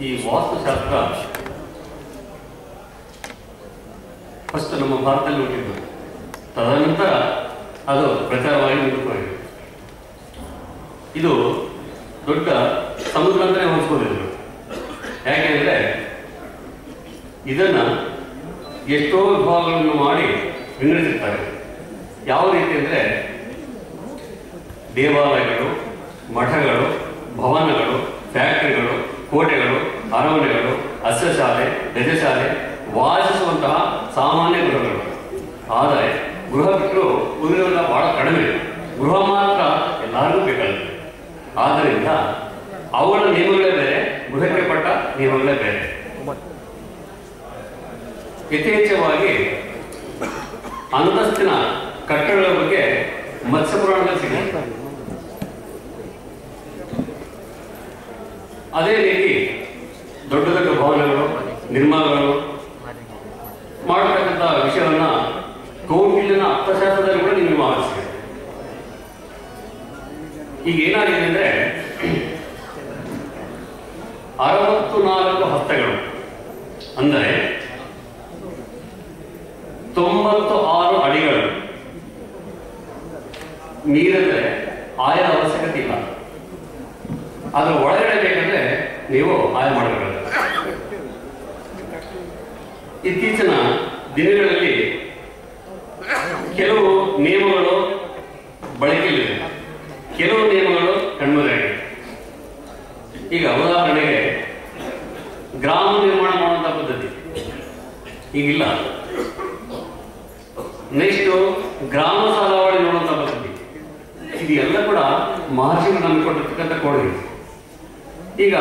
ಈ ವಾಸ್ತುಶಾಸ್ತ್ರ ಫಸ್ಟ್ ನಮ್ಮ ಭಾರತದಲ್ಲಿ ಹುಟ್ಟಿದ್ದು ತದನಂತರ ಅದು ಪ್ರಚಾರವಾಗಿ ಮುಂದುವರಿದೆ ಇದು ದೊಡ್ಡ ಸಮುದ್ರ ಅಂತಲೇ ಹೋಲಿಸ್ಬೋದಿದ್ರು ಯಾಕೆಂದ್ರೆ ಇದನ್ನ ಎಷ್ಟೋ ವಿಭಾಗಗಳನ್ನು ಮಾಡಿ ವಿಂಗಡಿಸಿರ್ತಾರೆ ಯಾವ ರೀತಿ ಅಂದ್ರೆ ದೇವಾಲಯಗಳು ಮಠಗಳು ಭವನಗಳು ಫ್ಯಾಕ್ಟರಿಗಳು ಕೋಟೆಗಳು ಅರಮನೆಗಳು ಅಸ್ಯಶಾಲೆ ಗಜಶಾಲೆ ವಾಸಿಸುವಂತಹ ಸಾಮಾನ್ಯ ಗೃಹಗಳು ಆದರೆ ಗೃಹ ಬಿಟ್ಟರು ಉಳಿದೆಲ್ಲ ಬಹಳ ಕಡಿಮೆ ಗೃಹ ಮಾತ್ರ ಎಲ್ಲರಿಗೂ ಬೇಕಾಗುತ್ತೆ ಆದ್ದರಿಂದ ಅವುಗಳ ನಿಯಮಗಳೇ ಬೇರೆ ಗೃಹಕ್ಕೆ ಪಟ್ಟ ನಿಯಮಗಳೇ ಬೇರೆ ಯಥೇಚ್ಛವಾಗಿ ಅಂತಸ್ತಿನ ಕಟ್ಟಡಗಳ ಬಗ್ಗೆ ಮತ್ಸ್ಯ ಪುರಾಣದಲ್ಲಿ ಸಿಗುತ್ತೆ ಅದೇ ರೀತಿ ದೊಡ್ಡ ದೊಡ್ಡ ಭವನಗಳು ನಿರ್ಮಾಣಗಳು ಮಾಡತಕ್ಕಂಥ ವಿಷಯವನ್ನ ಕೌಟಿಲ್ಯನ ಅರ್ಥಶಾಸ್ತ್ರದಲ್ಲಿ ಕೂಡ ನೀವು ಆರಿಸಿದೆ ಈಗ ಏನಾಗಿದೆ ಅಂದ್ರೆ ಅರವತ್ತು ನಾಲ್ಕು ಹಸ್ತಗಳು ಅಂದರೆ ತೊಂಬತ್ತು ಆರು ಅಡಿಗಳು ಮೀರಿದ್ರೆ ಆಯ ಅವಶ್ಯಕತೆ ಇಲ್ಲ ಅದ್ರ ಒಳಗಡೆ ಬೇಕಂದ್ರೆ ನೀವು ಆಯ ಮಾಡಬೇಕಾಗುತ್ತೆ ಇತ್ತೀಚಿನ ದಿನಗಳಲ್ಲಿ ಕೆಲವು ನಿಯಮಗಳು ಬಳಕೆಯಲ್ಲಿದೆ ಕೆಲವು ನಿಯಮಗಳು ಕಣ್ಮರೆಯಾಗಿವೆ ಈಗ ಉದಾಹರಣೆಗೆ ಗ್ರಾಮ ನಿರ್ಮಾಣ ಮಾಡುವಂತ ಪದ್ಧತಿ ಈಗಿಲ್ಲ ನೆಕ್ಸ್ಟ್ ಗ್ರಾಮ ಸಾಲವಾಡಿ ನೋಡುವಂತ ಪದ್ಧತಿ ಇದು ಎಲ್ಲ ಕೂಡ ಮಹರ್ಷಿಗಳು ನಮ್ಗೆ ಕೊಟ್ಟಿರ್ತಕ್ಕಂಥ ಕೊಡುಗೆ ಈಗ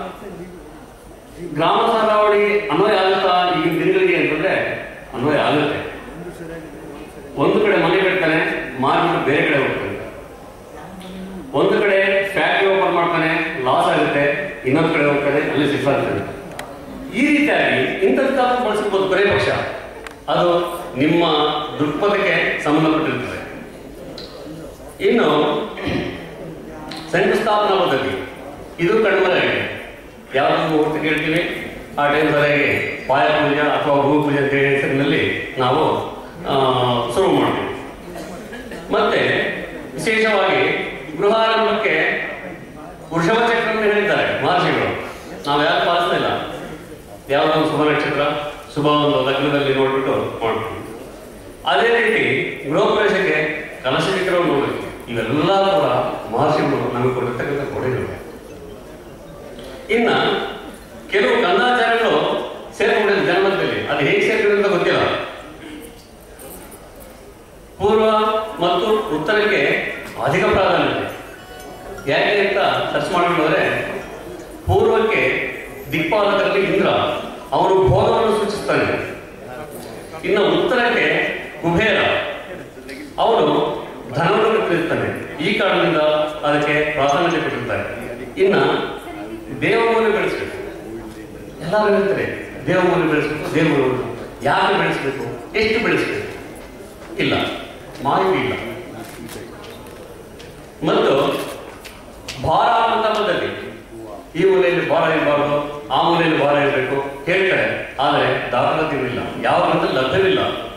ಗ್ರಾಮ ಸಾಲಾವಳಿ ಅನ್ವಯ ಆಗುತ್ತಾ ಈಗಿನ ದಿನಗಳಿಗೆ ಅಂತಂದ್ರೆ ಅನ್ವಯ ಆಗುತ್ತೆ ಒಂದು ಕಡೆ ಮನೆ ಕಟ್ತಾನೆ ಮಾರ್ಬಿಟ್ಟು ಬೇರೆ ಕಡೆ ಹೋಗ್ತಾನೆ ಒಂದು ಕಡೆ ಫ್ಯಾಕ್ಟ್ರಿ ಓಪನ್ ಮಾಡ್ತಾನೆ ಲಾಸ್ ಆಗುತ್ತೆ ಇನ್ನೊಂದು ಕಡೆ ಹೋಗ್ತಾನೆ ಅಲ್ಲಿ ಸಿಕ್ಸ್ ಆಗ್ತಾನೆ ಈ ರೀತಿಯಾಗಿ ಇಂಥದ್ದು ಬಳಸ್ಬೋದು ಬರೇ ಪಕ್ಷ ಅದು ನಿಮ್ಮ ದೃಕ್ಪಥಕ್ಕೆ ಸಂಬಂಧಪಟ್ಟಿರ್ತದೆ ಇನ್ನು ಶಂಕುಸ್ಥಾಪನಾ ಪದ್ಧತಿ ಇದು ಕಣ್ಮರೆಯಾಗಿದೆ ಯಾವ್ದು ಮುಹೂರ್ತ ಕೇಳ್ತೀವಿ ಆ ಟೈಮ್ ಸರಿಯಾಗಿ ಪಾಯ ಪೂಜೆ ಅಥವಾ ಭೂ ಪೂಜೆ ಅಂತ ಹೇಳಿ ಹೆಸರಿನಲ್ಲಿ ನಾವು ಆ, ಶುರು ಮಾಡ್ತೀವಿ ಮತ್ತೆ ವಿಶೇಷವಾಗಿ ಗೃಹಾರಂಭಕ್ಕೆ ವೃಷಭ ಚಕ್ರವನ್ನು ಹೇಳಿದ್ದಾರೆ ಮಹರ್ಷಿಗಳು ನಾವು ಯಾರು ಪಾಲಿಸ್ತಾ ಇಲ್ಲ ಯಾವುದೋ ಒಂದು ಶುಭ ನಕ್ಷತ್ರ ಶುಭ ಒಂದು ಲಗ್ನದಲ್ಲಿ ನೋಡ್ಬಿಟ್ಟು ಮಾಡ್ತೀವಿ ಅದೇ ರೀತಿ ಗೃಹ ಪ್ರವೇಶಕ್ಕೆ ಕಲಶ ಚಕ್ರವನ್ನು ನೋಡಬೇಕು ಇವೆಲ್ಲ ಕೂಡ ಮಹರ್ಷಿಗಳು ನಮಗೆ ಕೊಟ್ಟಿರ್ತಕ್ಕಂಥ ಕೊಡುಗೆಗಳು ಇನ್ನ ಕೆಲವು ಕಂದಾಚಾರಗಳು ಸೇರ್ಕೊಂಡಿದೆ ಜನ್ಮದಲ್ಲಿ ಅದು ಹೇಗೆ ಸೇರ್ಕೊಂಡಿದೆ ಅಂತ ಗೊತ್ತಿಲ್ಲ ಪೂರ್ವ ಮತ್ತು ಉತ್ತರಕ್ಕೆ ಅಧಿಕ ಪ್ರಾಧಾನ್ಯತೆ ಯಾಕೆ ಅಂತ ಸರ್ಚ್ ಮಾಡಿಕೊಂಡ್ರೆ ಪೂರ್ವಕ್ಕೆ ದಿಕ್ಪಾಲಕರಲ್ಲಿ ಇಂದ್ರ ಅವನು ಭೋಗವನ್ನು ಸೂಚಿಸ್ತಾನೆ ಇನ್ನು ಉತ್ತರಕ್ಕೆ ಕುಬೇರ ಅವನು ಧನವನ್ನು ತಿಳಿಸ್ತಾನೆ ಈ ಕಾರಣದಿಂದ ಅದಕ್ಕೆ ಪ್ರಾಧಾನ್ಯತೆ ಕೊಟ್ಟಿರ್ತಾರೆ ಇನ್ನ ದೇವಮೂಲ ಬೆಳೆಸಬೇಕು ಎಲ್ಲರೂ ಹೇಳ್ತಾರೆ ದೇವಮೂಲ ಬೆಳೆಸಬೇಕು ದೇವಮೂಲ ಯಾಕೆ ಬೆಳೆಸಬೇಕು ಎಷ್ಟು ಬೆಳೆಸಬೇಕು ಇಲ್ಲ ಮಾಹಿತಿ ಇಲ್ಲ ಮತ್ತು ಭಾರ ಅಂತ ಪದ್ಧತಿ ಈ ಮೂಲೆಯಲ್ಲಿ ಭಾರ ಇರಬಾರ್ದು ಆ ಮೂಲೆಯಲ್ಲಿ ಭಾರ ಇರಬೇಕು ಹೇಳ್ತಾರೆ ಆದರೆ ದಾಖಲಾತಿಗಳಿಲ್ಲ ಯಾವ ಗ್ರಂಥದಲ್ಲಿ ಲಭ್ಯವಿಲ್ಲ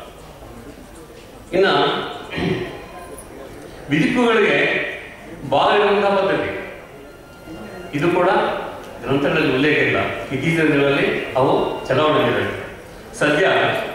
ಇನ್ನ ವಿಧಿಕ್ಕುಗಳಿಗೆ ಭಾರ ಇರುವಂತಹ ಪದ್ಧತಿ ಇದು ಕೂಡ ಗ್ರಂಥಗಳಲ್ಲಿ ಉಲ್ಲೇಖ ಇಲ್ಲ ಇತ್ತೀಚಿನ ದಿನಗಳಲ್ಲಿ ಅವು ಚಲಾವಣೆಗಳಿವೆ ಸದ್ಯ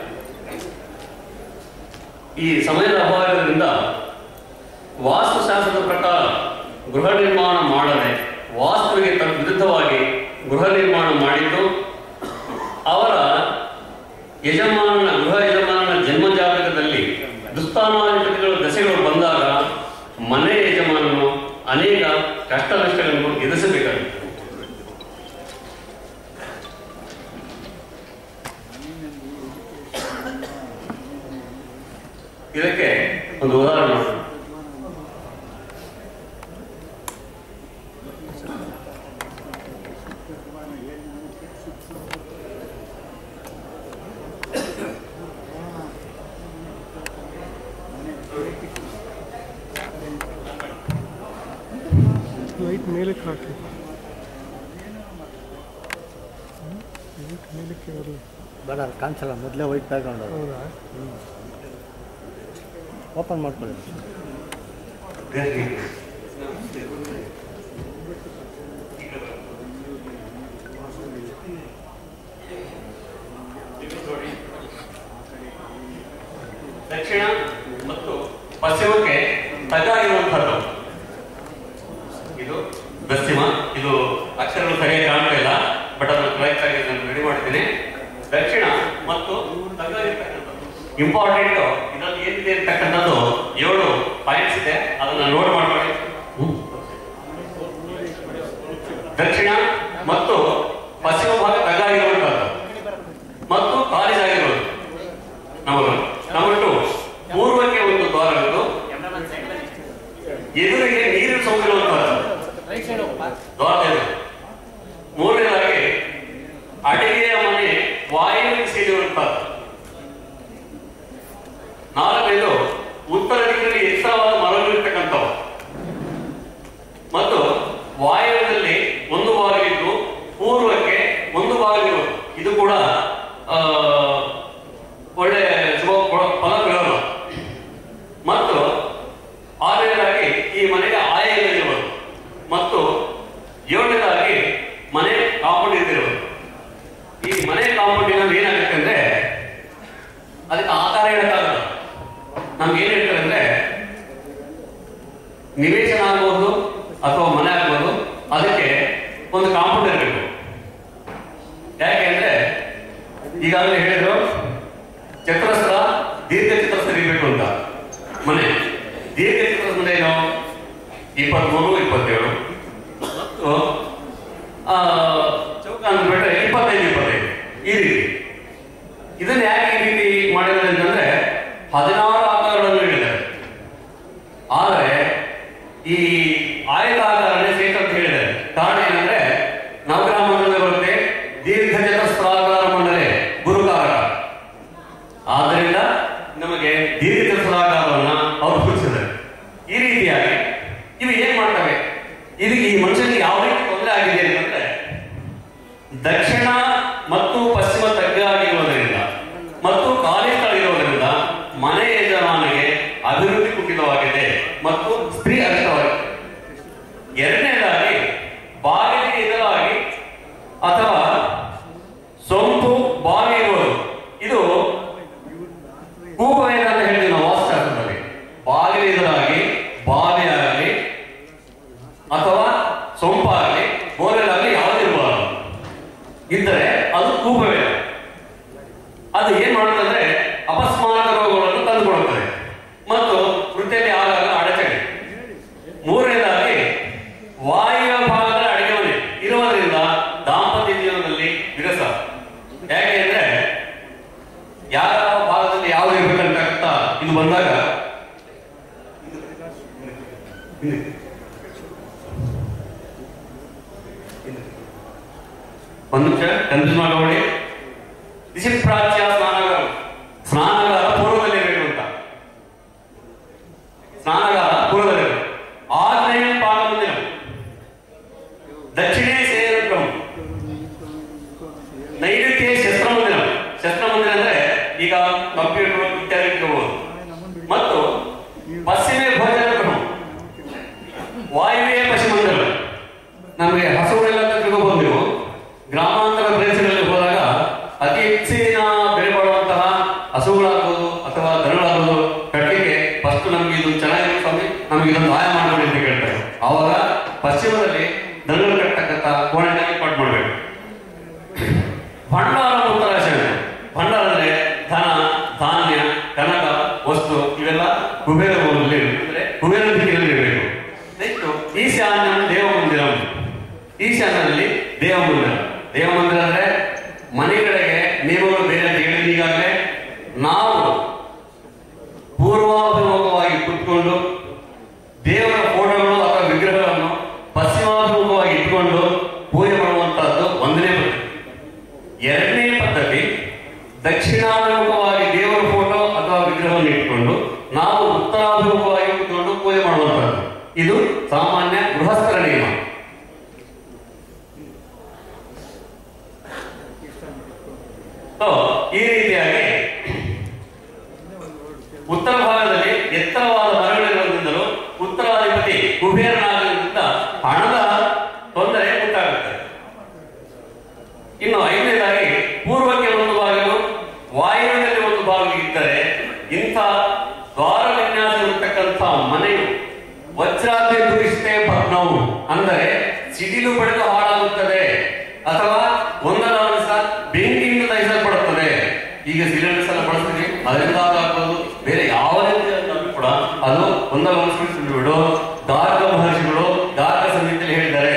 ಈ ಸಮಯದ ಅಭಾವದಿಂದ ವಾಸ್ತುಶಾಸ್ತ್ರದ ಪ್ರಕಾರ ಗೃಹ ನಿರ್ಮಾಣ ಮಾಡದೆ ವಾಸ್ತುವಿಗೆ ತದ್ ವಿರುದ್ಧವಾಗಿ ಗೃಹ ನಿರ್ಮಾಣ ಮಾಡಿದ್ದು ಅವರ ಯಜಮಾನನ ಗೃಹ ಯಜಮಾನನ ಜನ್ಮ ಜಾತಕದಲ್ಲಿ ದುಸ್ಥಾನಾಧಿಪತಿಗಳ ದಶೆಗಳು ಬಂದಾಗ ಮನೆ ಯಜಮಾನನು ಅನೇಕ ಕಷ್ಟ ನಷ್ಟಗಳನ್ನು ಎದುರಿಸಬೇಕಾಗಿತ್ತು ಇದಕ್ಕೆ ಒಂದು ಉದಾಹರಣೆ ನೋಡೋಣ. ಲೈಟ್ ಮೇಲೆ ಹಾಕಿ ಬೇಡ ಅಲ್ಲಿ ಕಾಣಿಸಲ್ಲ ಮೊದಲೇ ವೈಟ್ ಬ್ಯಾಕ್ಗ್ರೌಂಡ್ ಅದು ಹೌದಾ ಓಪನ್ ಮಾಡ್ಕೊಳ್ಳಿ ದಕ್ಷಿಣ ಮತ್ತು ಪಶ್ಚಿಮಕ್ಕೆ ತಗ್ಗಾಗಿರುವಂಥದ್ದು ಇದು ಪಶ್ಚಿಮ ಇದು ಅಕ್ಷರಗಳು ಸರಿಯಾಗಿ ಕಾಣ್ತಾ ಇಲ್ಲ ಬಟ್ ಅದನ್ನು ಕರೆಕ್ಟ್ ಆಗಿ ನಾನು ರೆಡಿ ಮಾಡಿದ್ದೀನಿ ದಕ್ಷಿಣ ಮತ್ತು ತಗ್ಗಾಗಿರ್ತಕ್ಕಂಥದ್ದು ಇಂಪಾರ್ಟೆಂಟ್ ಇದರಲ್ಲಿ ಏನಿದೆ ಅಂತಕ್ಕಂಥದ್ದು ಏಳು ಪಾಯಿಂಟ್ಸ್ ಇದೆ ಅದನ್ನ ನೋಟ್ ಮಾಡ್ಕೊಳ್ಳಿ ಹ್ಮ್. ದಕ್ಷಿಣ ಮತ್ತು ಪಶ್ಚಿಮ ಭಾಗ ತಗ್ಗಾಗಿರುವಂಥದ್ದು ಮತ್ತು ಖಾಲಿಯಾಗಿರುವುದು ನಮಗ ನಮ್ಮಟ್ಟು ಪೂರ್ವಕ್ಕೆ ಒಂದು ದ್ವಾರವಿದ್ದು ಎದುರಿಗೆ ನೀರಿನ ಸೌಕರ್ಯವಂತಹದ್ದು ದ್ವಾರ ಇದೆ. ಮೂರನೇದಾಗಿ ಅಡಿಗೆಯ ಮನೆ ವಾಯುವಿಗೆ ಸೇರಿರುವಂತಹದ್ದು ನಾಲ್ಕನೇದು ಉತ್ತರ ದಿಕ್ಕಿನಲ್ಲಿ ಎತ್ತರವಾದ ಮರಗಳಿರ್ತಕ್ಕಂಥವು ಮತ್ತು ವಾಯುವ್ಯದಲ್ಲಿ ಒಂದು ಭಾಗವಿದ್ದು ಪೂರ್ವಕ್ಕೆ ಒಂದು ಭಾಗವಿರುವುದು ಇದು ಕೂಡ ಆ, ಒಳ್ಳೆ ಶುಭ ಫಲ- ಫಲ ಬೀಳಲ್ಲ ಮತ್ತು ಆರನೇದಾಗಿ ಈ ಮನೆಗೆ ಆಯಗಳಿರುವುದು ಮತ್ತು ಏಳನೇದಾಗಿ ಮನೆ ಕಾಂಪೌಂಡ್ ಇದ್ದಿರುವುದು ಈ ಮನೆ ಕಾಂಪೌಂಡಿನಲ್ಲಿ ಏನಾಗುತ್ತೆ ಅಂದ್ರೆ ಅದಕ್ಕೆ ಆಕಾರ ಹೇಳಕ್ಕಾಗಲ್ಲ ನಮ್ಗೆ ಏನ್ ಹೇಳ್ತಾರೆ ಅಂದ್ರೆ ನಿವೇಶನ ಆಗ್ಬೋದು ಅಥವಾ ಮನೆ ಆಗ್ಬೋದು ಅದಕ್ಕೆ ಒಂದು ಕಾಂಪೌಂಡ್ ಇರಬೇಕು ಯಾಕೆ ಅಂದ್ರೆ ಈಗಾಗಲೇ ಹೇಳಿದ್ರು ಚತುರಸ್ರ ದೀರ್ಘ ಚತುರಸ್ರ ಇರಬೇಕು ಅಂತ ಮನೆ ದೀರ್ಘ ಚತುರಸ್ರ ಅಂದ್ರೆ ಏನು ಇಪ್ಪತ್ಮೂರು ಇಪ್ಪತ್ತೇಳು ಮತ್ತು ಆ, ಚೌಕ ಅಂದ್ಬಿಟ್ರೆ ಇಪ್ಪತ್ತೈದು ಇಪ್ಪತ್ತೈದು ಈ ರೀತಿ ಇದನ್ನ ಯಾಕೆ ಈ ರೀತಿ ಮಾಡಿದ್ದಾರೆ ಅಂತಂದ್ರೆ ಹದಿನಾರು ಆಕಾರಗಳನ್ನು ಹೇಳಿದ್ದಾರೆ ಆದರೆ ಈ ಆಯತಾಕಾರನೇ ಸೇಟ್ ಅಂತ ಹೇಳಿದ್ದಾರೆ ಕಾರಣ ಏನಂದ್ರೆ ನವಗ್ರಹ ಮಂಡಲದಲ್ಲಿ ಬರುತ್ತೆ ದೀರ್ಘ ಚತುಸ್ರಾಕಾರ ಮಂಡಲೆ ಗುರುಕಾರಕ ಆದ್ದರಿಂದ ನಮಗೆ ದೀರ್ಘ ಚತುಸ್ರಾಕಾರವನ್ನ ಅವರು ಸೂಚಿಸಿದ್ದಾರೆ ಈ ರೀತಿಯಾಗಿ ಇವು ಏನ್ ಮಾಡ್ತವೆ ಇದು ಈ ಮನುಷ್ಯನಿಗೆ ಯಾವ ರೀತಿ ತೊಂದರೆ ಆಗಿದೆ ಅಂತಂದ್ರೆ ದಕ್ಷಿಣ ಮತ್ತು ಪಶ್ಚಿಮ ತಗ್ಗಾಗಿರುವುದರಿಂದ ಮತ್ತು ಖಾಲಿ ಸ್ಥಳ ಇರುವುದರಿಂದ ಮನೆ ಯಜಮಾನಿಗೆ ಅಭಿವೃದ್ಧಿ ಕುಂಠಿತವಾಗಿದೆ ಮತ್ತು ಸ್ತ್ರೀ ಅರ್ಥವಾಗಿದೆ ಎರಡನೇದಾಗಿ ಬಾಗಿಲಿಗೆ ಎದುರಾಗಿ ಅಥವಾ ಸೊಂಪು ಬಾವಿ ಇರುವುದು ಇದು ಕೂಪವೇದ ಅಂತ ಹೇಳ್ತೀವಿ ನಾವು ವಾಸ್ತುಶಾಸ್ತ್ರದಲ್ಲಿ ಬಾಗಿಲು ಎದುರಾಗಿ ಬಾವಿ ಆಗಲಿ ಅಥವಾ ಸೊಂಪಾಗಲಿ ಬೋರೆಲಾಗಲಿ ಯಾವುದಿರಬಾರದು ಇದ್ದರೆ ಅದು ಕೂಪವೇದ ಅದು ಏನ್ ಮಾಡುತ್ತಂದ್ರೆ ಅಪಸ್ಮಾರಕ ರೋಗಗಳನ್ನು ತಂದುಕೊಡುತ್ತದೆ ಮತ್ತು ವೃತ್ತಿಯಲ್ಲಿ ಆಗಾಗ ಅಡಚಣೆ ಮೂರನೇದಾಗಿ ವಾಯುವ ಭಾಗದ ಅಡಿಗೆ ಮನೆ ಇರುವುದರಿಂದ ದಾಂಪತ್ಯ ಜೀವನದಲ್ಲಿ ವಿರಸ ಯಾಕೆ ಅಂದ್ರೆ ಯಾವ ಭಾಗದಲ್ಲಿ ಯಾವ್ದು ಇರ್ಬೇಕಂತ ಇದು ಬಂದಾಗ ಒಂದು ನಿಮಿಷ ಕನ್ಫ್ಯೂಸ್ ಮಾಡ್ಕೊಳ್ಳಿ ದಿಸ್ ಇಸ್ ಪ್ರಾಚ್ಯ ಸ್ನಾನಗಾರ ಸ್ನಾನಗಾರ ಪೂರ್ವದಲ್ಲಿ ಇರಬೇಕು ಅಂತ ಸ್ನಾನಗಾರ ಪೂರ್ವದಲ್ಲಿ ಇರಬೇಕು ಆಗ್ನೇಯ ಪಾದ ಮಂದಿರ ದಕ್ಷಿಣೇ ಸೇರಕ್ರಮ ನೈಋತ್ಯ ಶಸ್ತ್ರ ಮಂದಿರ ಶಸ್ತ್ರ ಮಂದಿರ ಅಂದ್ರೆ ಈಗ ಕಂಪ್ಯೂಟರ್ ಇತ್ಯಾದಿ ಇಟ್ಕೋಬಹುದು ಮತ್ತು ಪಶ್ಚಿಮೇ ಭೋಜನ ಕ್ರಮ ವಾಯುವ್ಯ ಪಶ್ಚಿಮ ಮಂದಿರ ನಮಗೆ ಹಸುಗಳೆಲ್ಲ ಅಂತ ತಿಳ್ಕೊಬಹುದು ನೀವು ಗ್ರಾಮಾಂತರ ಪ್ರದೇಶಗಳಲ್ಲಿ ಹೋದಾಗ ಅತಿ ಹೆಚ್ಚಿನ ಬೆಲೆ ಬಾಳುವಂತಹ ಹಸುಗಳಾಗ್ಬೋದು ಅಥವಾ ದನಗಳಾಗ್ಬೋದು ಕಟ್ಟಲಿಕ್ಕೆ ಫಸ್ಟ್ ನಮ್ಗೆ ಇದು ಚೆನ್ನಾಗಿದೆ ಸ್ವಾಮಿ ನಮ್ಗೆ ಇದೊಂದು ಸಹಾಯ ಮಾಡಬೇಡಿ ಅಂತ ಕೇಳ್ತಾರೆ ಅವಾಗ ಪಶ್ಚಿಮದಲ್ಲಿ ದನಗಳು ಕಟ್ಟತಕ್ಕಂಥ ಕೋಣೆನ ಏರ್ಪಾಡು ಮಾಡಬೇಕು ಭಂಡಾರ ಉತ್ತರಾಶನ ಭಂಡಾರ ಅಂದ್ರೆ ಧನ ಧಾನ್ಯ ಕನಕ ವಸ್ತು ಇವೆಲ್ಲ ಕುಬೇರ ಭವನದಲ್ಲಿ ಅಂದ್ರೆ ಕುಬೇರ ದಿಕ್ಕಿನಲ್ಲಿ ಇರಬೇಕು ನೆಕ್ಸ್ಟ್ ಈಶಾನ್ಯ ದೇವ ಮಂದಿರ ಈಶಾನ್ಯದಲ್ಲಿ ದೇವ ಮಂದಿರ ದೇವ ಮಂದಿರ ಅಂದ್ರೆ ಮನೆಗಳಿಗೆ ನಿಯಮಗಳು ಬೇರೆ ಅಂತ ಹೇಳಿದ ಈಗಾಗಲೇ ನಾವು ಪೂರ್ವಾಭಿಮುಖವಾಗಿ ಕುತ್ಕೊಂಡು ದೇವರ ಫೋಟೋಗಳು ಅಥವಾ ವಿಗ್ರಹಗಳನ್ನು ಪಶ್ಚಿಮಾಭಿಮುಖವಾಗಿ ಇಟ್ಕೊಂಡು ಪೂಜೆ ಮಾಡುವಂತಹದ್ದು ಒಂದನೇ ಪದ್ಧತಿ ಎರಡನೇ ಪದ್ಧತಿ ದಕ್ಷಿಣಾಭಿಮುಖವಾಗಿ ದೇವರ ಫೋಟೋ ಅಥವಾ ವಿಗ್ರಹವನ್ನು ಇಟ್ಕೊಂಡು ನಾವು ಉತ್ತರಾಭಿಮುಖವಾಗಿ ಕುತ್ಕೊಂಡು ಪೂಜೆ ಮಾಡುವಂತಹದ್ದು ಇದು ಸಾಮಾನ್ಯ ಗೃಹಸ್ಥರ ನಿಯಮ ಈ ರೀತಿಯಾಗಿ ಉತ್ತರ ಭಾಗದಲ್ಲಿ ಎತ್ತರವಾದ ಮರಗಳಿರುವುದರಿಂದಲೂ ಉತ್ತರಾಧಿಪತಿ ಕುಬೇರನಾಗಲಿಂದ ಹಣದ ತೊಂದರೆ ಉಂಟಾಗುತ್ತದೆ ಇನ್ನು ಐದನೇದಾಗಿ ಪೂರ್ವಕ್ಕೆ ಒಂದು ಬಾಗಿಲು ವಾಯುವ್ಯದಲ್ಲಿ ಒಂದು ಬಾಗಿಲು ಇದ್ದರೆ ಇಂಥ ದ್ವಾರ ವಿನ್ಯಾಸ ಇರತಕ್ಕಂಥ ಮನೆಯು ವಜ್ರಾತಿ ದುರಿಷ್ಟೇ ಭಗ್ನವು ಅಂದರೆ ಸಿಡಿಲು ಬಡಿದು ಹಾಳಾಗುತ್ತದೆ ಅಥವಾ ಒಂದಲ್ಲ ಒಂದು ಸಹ ಬೆಂಕಿಯಿಂದ ದಹಿಸಲ್ಪಡುತ್ತದೆ ಈಗ ಸಿಲಿಂಡರ್ಸ್ ಎಲ್ಲ ಬಳಸ್ತೀವಿ ಅದರಿಂದ ಆಗ್ಬೋದು ಬೇರೆ ಯಾವ ರೀತಿಯಾದ್ರೂ ಕೂಡ ಅದು ಒಂದಲ್ಲ ಒಂದು ಸಿಡಿಲು ಬಿಡು ಗಾರ್ಗ ಮಹರ್ಷಿಗಳು ಗಾರ್ಗ ಸಂಹಿತೆಯಲ್ಲಿ ಹೇಳಿದ್ದಾರೆ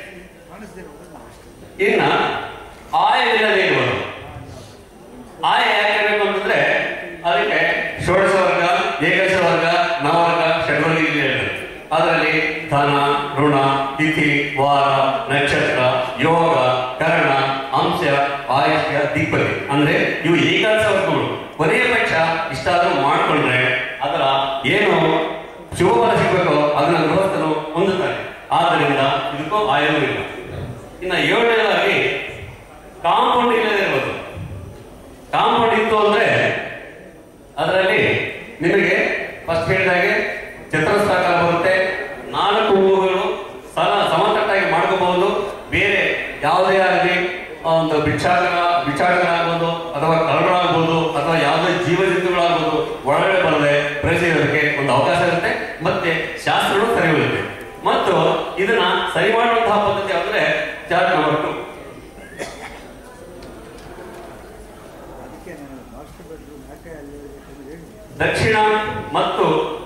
ಇನ್ನ ಆಯವಿಲ್ಲದೆ ಇರುವುದು ಆಯ ಯಾಕೆ ಬೇಕು ಅಂತಂದ್ರೆ ಅದಕ್ಕೆ ಷೋಡಶ ವರ್ಗ ಏಕಶ ವರ್ಗ ನವವರ್ಗ ಷಡ್ವರ್ಗ ಇಲ್ಲಿ ಹೇಳಿದ್ರು ಅದರಲ್ಲಿ ಧನ ಋಣ ತಿಥಿ ವಾರ ನಕ್ಷತ್ರ ಯೋಗ ಕರ್ಣ ಅಂಶ ಆಯುಷ್ಯ ದಿಗ್ಬಲಿ ಅಂದ್ರೆ ಇವು ಏಕಾದಶ ವರ್ಗಗಳು ಕೊನೆಯ ಪಕ್ಷ ಇಷ್ಟಾದ್ರೂ ಮಾಡಿಕೊಂಡ್ರೆ ಅದರ ಏನು ಶುಭಫಲ ಸಿಗಬೇಕೋ ಅದನ್ನ ಗೃಹಸ್ಥರು ಹೊಂದುತ್ತಾರೆ ಆದ್ದರಿಂದ ಇದಕ್ಕೂ ಆಯವೂ ಇಲ್ಲ ಇನ್ನು ಏಳನೇದಾಗಿ ಕಾಂಪೌಂಡ್ ಇಲ್ಲದೆ ಇರೋದು ಕಾಂಪೌಂಡ್ ಇತ್ತು ಅಂದ್ರೆ ಅದರಲ್ಲಿ ನಿಮಗೆ ಫಸ್ಟ್ ಹೇಳಿದಾಗೆ ಚತುರಸ್ರಾಕಾರ ಬರುತ್ತೆ ನಾಲ್ಕು ಹೂವುಗಳು ಸಲ ಸಮತಟ್ಟಾಗಿ ಮಾಡ್ಕೋಬಹುದು ಬೇರೆ ಯಾವುದೇ ಆಗಲಿ ಒಂದು ಭಿಕ್ಷಾಟಕ ಭಿಕ್ಷಾಟಕರಾಗ್ಬೋದು ಅಥವಾ ಕಳ್ಳರಾಗ್ಬೋದು ಅಥವಾ ಯಾವುದೇ ಜೀವ ಜಂತುಗಳಾಗ್ಬೋದು ಒಳಗಡೆ ಬರದೆ ಪ್ರವೇಶಿಸೋದಕ್ಕೆ ಒಂದು ಅವಕಾಶ ಇರುತ್ತೆ ಮತ್ತೆ ಶಾಸ್ತ್ರಗಳು ಸರಿ ಹೋಗುತ್ತೆ ಮತ್ತು ಇದನ್ನ ಸರಿ ಮಾಡುವಂತಹ ಪದ್ಧತಿ ಅಂದ್ರೆ ಚಾರ್ಟ್ ನಂಬರ್ ಟು ದಕ್ಷಿಣ ಮತ್ತು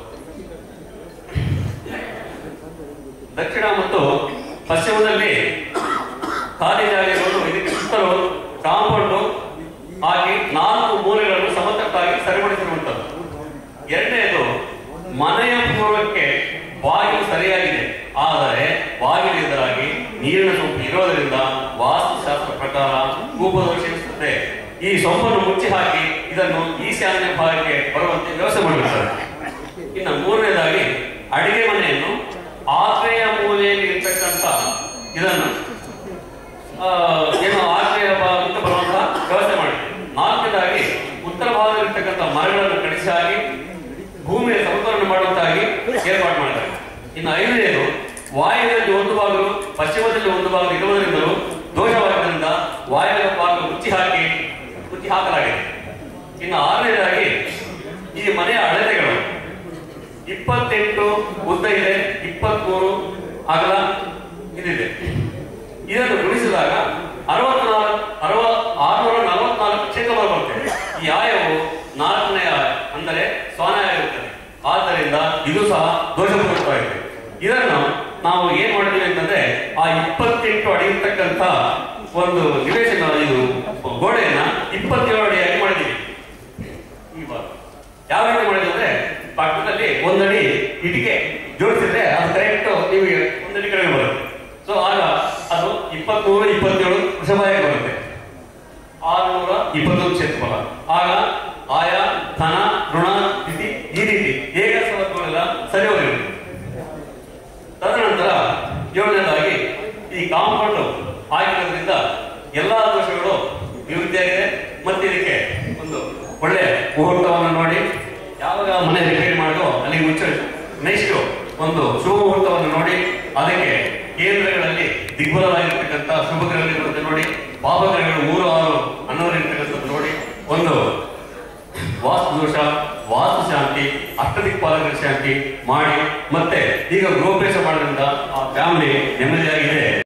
ದಕ್ಷಿಣ ಮತ್ತು ಪಶ್ಚಿಮದಲ್ಲಿ ಖಾಲಿ ಜಾಗ ಇರೋದು ಇದಕ್ಕೆ ಸುತ್ತಲೂ ಕಾಂಪೌಂಡು ಹಾಕಿ ನಾಲ್ಕು ಮೂಲೆಗಳನ್ನು ಸಮತಟ್ಟಾಗಿ ಸರಿಪಡಿಸಿರುವಂಥದ್ದು ಎರಡನೇದು ಮನೆಯ ಪೂರ್ವಕ್ಕೆ ಬಾಗಿಲು ಸರಿಯಾಗಿದೆ ಆದರೆ ಬಾಗಿಲು ಎದುರಾಗಿ ನೀರಿನ ಸೊಂಪು ಇರೋದರಿಂದ ವಾಸ್ತುಶಾಸ್ತ್ರ ಪ್ರಕಾರ ಕೂಪದೋಷ ಎನಿಸುತ್ತದೆ ಈ ಸೊಂಪನ್ನು ಮುಚ್ಚಿ ಹಾಕಿ ಇದನ್ನು ಈಶಾನ್ಯ ಭಾಗಕ್ಕೆ ಬರುವಂತೆ ವ್ಯವಸ್ಥೆ ಮಾಡಿರ್ತಾರೆ ಇನ್ನು ಮೂರನೇದಾಗಿ ಅಡಿಗೆ ಮನೆಯನ್ನು ಆಗ್ನೇಯ ಮೂಲೆಯಲ್ಲಿ ಇರ್ತಕ್ಕಂಥ ಇದನ್ನು ಆ, ಏನು ಆಗ್ನೇಯ ಭಾಗಕ್ಕೆ ಬರುವಂತಹ ವ್ಯವಸ್ಥೆ ಮಾಡಿ ನಾಲ್ಕನೇದಾಗಿ ಉತ್ತರ ಭಾಗದಲ್ಲಿರ್ತಕ್ಕಂಥ ಮರಗಳನ್ನು ಕಡಿಸಿ ಹಾಕಿ ಭೂಮಿಯ ಸಮತೋಲನ ಮಾಡುವಂತಾಗಿ ಏರ್ಪಾಡು ಮಾಡ್ತಾರೆ ಇನ್ನು ಐದನೇದು ವಾಯುವಿನಲ್ಲಿ ಒಂದು ಭಾಗವು ಪಶ್ಚಿಮದಲ್ಲಿ ಒಂದು ಭಾಗ ಇರುವುದರಿಂದಲೂ ದೋಷವಾದ್ದರಿಂದ ವಾಯುವಿನ ಭಾಗ ಮುಚ್ಚಿ ಹಾಕಿ ಮುಚ್ಚಿ ಹಾಕಲಾಗಿದೆ ಇನ್ನು ಆರನೇದಾಗಿ ಈ ಮನೆಯ ಅಳತೆಗಳು ಇಪ್ಪತ್ತೆಂಟು ಉದ್ದ ಇದೆ ಇಪ್ಪತ್ಮೂರು ಅಗಲ ಇದಿದೆ ಇದನ್ನು ಗುಣಿಸಿದಾಗ ಅರವತ್ನಾಲ್ಕು ಅರವ ಆರುನೂರ ನಲವತ್ನಾಲ್ಕು ಕ್ಷೇತ್ರ ಬರುತ್ತೆ ಈ ಆಯವು ನಾಲ್ಕನೇ ಆಯ ಅಂದರೆ ಸ್ವಾನಾಯ ಇರುತ್ತದೆ ಆದ್ದರಿಂದ ಇದು ಸಹ ದೋಷಪೂರಿತವಾಗಿದೆ ಇದನ್ನು ನಾವು ಏನ್ ಮಾಡಿದ್ವಿ ಅಂತಂದ್ರೆ ಆ ಇಪ್ಪತ್ತೆಂಟು ಅಡಿ ಇರ್ತಕ್ಕಂಥ ಒಂದು ನಿವೇಶನ ಇದು ಗೋಡೆಯನ್ನ ಇಪ್ಪತ್ತೇಳು ಅಡಿಯಾಗಿ ಮಾಡಿದ್ದೀವಿ ಇವಾಗ ಯಾವ ರೀತಿ ಮಾಡಿದ್ವಿ ಅಂದ್ರೆ ಪಕ್ಕದಲ್ಲಿ ಒಂದಡಿ ಇಟಿಗೆ ಜೋಡಿಸಿದ್ರೆ ಅದು ಕರೆಕ್ಟ್ ನಿಮಗೆ ಒಂದಡಿ ಕಡಿಮೆ ಬರುತ್ತೆ ಸೊ ಆಗ ಅದು ಇಪ್ಪತ್ಮೂರು ಇಪ್ಪತ್ತೇಳು ವೃಷಭಾಯ ಬರುತ್ತೆ ಆರುನೂರ ಇಪ್ಪತ್ತೊಂದು ಕ್ಷೇತ್ರಫಲ ಆಗ ಆಯಾ ಧನ ಋಣ ಸ್ಥಿತಿ ಈ ರೀತಿ ಏಕಸ್ವತ್ವಗಳೆಲ್ಲ ಸರಿ ಹೋಗಿರುತ್ತೆ ತದನಂತರ ಏಳನೇದಾಗಿ ಈ ಕಾಂಪೌಂಡ್ ಹಾಕಿರೋದ್ರಿಂದ ಎಲ್ಲಾ ದೋಷಗಳು ನಿವೃತ್ತಿಯಾಗಿದೆ ಮತ್ತೆ ಇದಕ್ಕೆ ಒಂದು ಒಳ್ಳೆ ಮುಹೂರ್ತವನ್ನು ನೋಡಿ ಯಾವಾಗ ಮನೆ ರಿಪೇರಿ ಮಾಡೋ ಅಲ್ಲಿ ಮುಂಚೆ ನೆಕ್ಸ್ಟ್ ಒಂದು ಶುಭ ಮುಹೂರ್ತವನ್ನು ನೋಡಿ ಅದಕ್ಕೆ ಕೇಂದ್ರಗಳಲ್ಲಿ ದಿಗ್ಬಲವಾಗಿರ್ತಕ್ಕಂಥ ಶುಭ ಗ್ರಹಗಳಿರುವಂತೆ ನೋಡಿ ಪಾಪಗ್ರಹಗಳು ಮೂರು ಆರು ಹನ್ನೊಂದು ಇರ್ತಕ್ಕಂಥದ್ದು ನೋಡಿ ಒಂದು ವಾಸ್ತು ದೋಷ ವಾಸ್ತು ಶಾಂತಿ ಅಷ್ಟದಿಕ್ಪಾಲಕರ ಶಾಂತಿ ಮಾಡಿ ಮತ್ತೆ ಈಗ ಗೃಹಪ್ರವೇಶ ಮಾಡೋದ್ರಿಂದ ಆ ಫ್ಯಾಮಿಲಿ ನೆಮ್ಮದಿಯಾಗಿದೆ